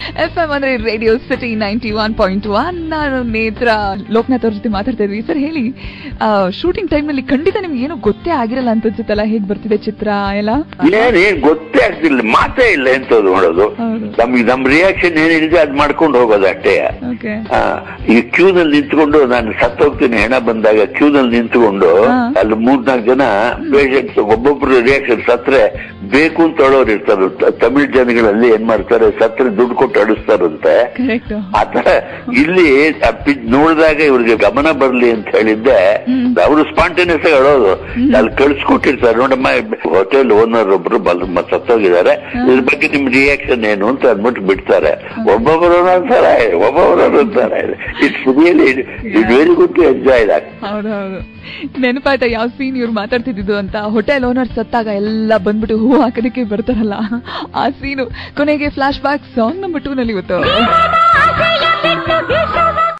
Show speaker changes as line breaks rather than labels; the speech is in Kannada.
ಎಫ್ ಎಂ ಅಂದ್ರೆ radio city ninety one point one ನಾನು ನೇತ್ರ ಲೋಕನಾಥ್ ಅವ್ರ ಜೊತೆ ಮಾತಾಡ್ತಾ ಇದ್ವಿ ಸರ್ ಹೇಳಿ ಶೂಟಿಂಗ್ ಟೈಮ್ ನಲ್ಲಿ ಖಂಡಿತ ನಿಮ್ಗೆ ಏನು ಗೊತ್ತೇ ಆಗಿರಲ್ಲ ಅಂತ ಅನ್ಸುತ್ತಲ್ಲ ಹೇಗ್ ಬರ್ತಿದೆ ಚಿತ್ರ ಎಲ್ಲ
ಏನ್ ಏನ್ ಗೊತ್ತೇ ಆಗ್ತಿಲ್ಲ ಮಾತೇ ಇಲ್ಲ ಎಂತದ್ದು ಮಾಡೋದು
ಹೌದು.
ನಮ್ಗೆ ನಮ್ ರಿಯಾಕ್ಷನ್ ಏನಿದೆ ಅದ್ ಮಾಡ್ಕೊಂಡು ಹೋಗೋದು ಅಷ್ಟೇ
ಓಕೆ
ಆ, ಈ ಕ್ಯೂ ನಲ್ಲಿ ನಿಂತ್ಕೊಂಡು ನಾನು ಸತ್ತೋಗ್ತೀನಿ ಹೆಣ ಬಂದಾಗ ಕ್ಯೂ ನಲ್ಲಿ ನಿಂತ್ಕೊಂಡು
ಹಾ.
ಅಲ್ಲಿ ಮೂರ್ನಾಲ್ಕು ಜನ ಪೇಷಂಟ್ಸ್ ಒಬ್ಬೊಬ್ರು ರಿಯಾಕ್ಷನ್ ಸತ್ರೆ ಬೇಕು ಅಂತ ಹೇಳೋರು ಇರ್ತಾರೆ ತ- ತಮಿಳ್ ಜನಗಳಲ್ಲಿ ಏನ್ ಮಾಡ್ತಾರೆ ಸತ್ರೆ ದುಡ್ಡು ಕೊಟ್ಟು ಅಡಿಸ್ತಾರಂತೆ
ಕರೆಕ್ಟ್
ಆತರ ಇಲ್ಲಿ ಆ ಪಿಚ್ ನೋಡಿದಾಗ ಇವ್ರಿಗೆ ಗಮನ ಬರ್ಲಿ ಅಂತ ಹೇಳಿದ್ದೆ
ಹ್ಮ್.
ಅವರು ಸ್ಪಾಂಟೇನಿಯಸ್ ಆಗಿ ಹೇಳೋದು ಅಲ್ಲಿ ಕಳ್ಸಿಕೊಟ್ಟಿರ್ತಾರೆ ನೋಡಮ್ಮ ಹೋಟೆಲ್ ಓನರ್ ಒಬ್ರು ಬಲ್ ಮ- ಸತ್ತೋಗಿದ್ದಾರೆ ಇದ್ರ ಬಗ್ಗೆ ನಿಮ್ ರಿಯಾಕ್ಷನ್ ಏನು ಅಂತ ಅಂದ್ಬಿಟ್ಟು ಬಿಡ್ತಾರೆ ಒಬ್ಬೊಬ್ಬರು ಅಂತಾರೆ ಒಬ್ಬೊಬ್ಬರು ಅಂತಾರೆ it's really it very good to enjoy that
ಹೌದೌದು ನೆನಪಾಯ್ತಾ ಯಾವ ಸೀನ್ ಇವ್ರು ಮಾತಾಡ್ತಿದ್ದು ಅಂತ ಹೋಟೆಲ್ ಓನರ್ ಸತ್ತಾಗ ಎಲ್ಲ ಬಂದ್ಬಿಟ್ಟು ಹೂ ಹಾಕೋದಕ್ಕೆ ಬರ್ತಾರಲ್ಲ ಆ ಸೀನು ಕೊನೆಗೆ flashback song number two ನಲ್ಲಿ ಇವತ್ತು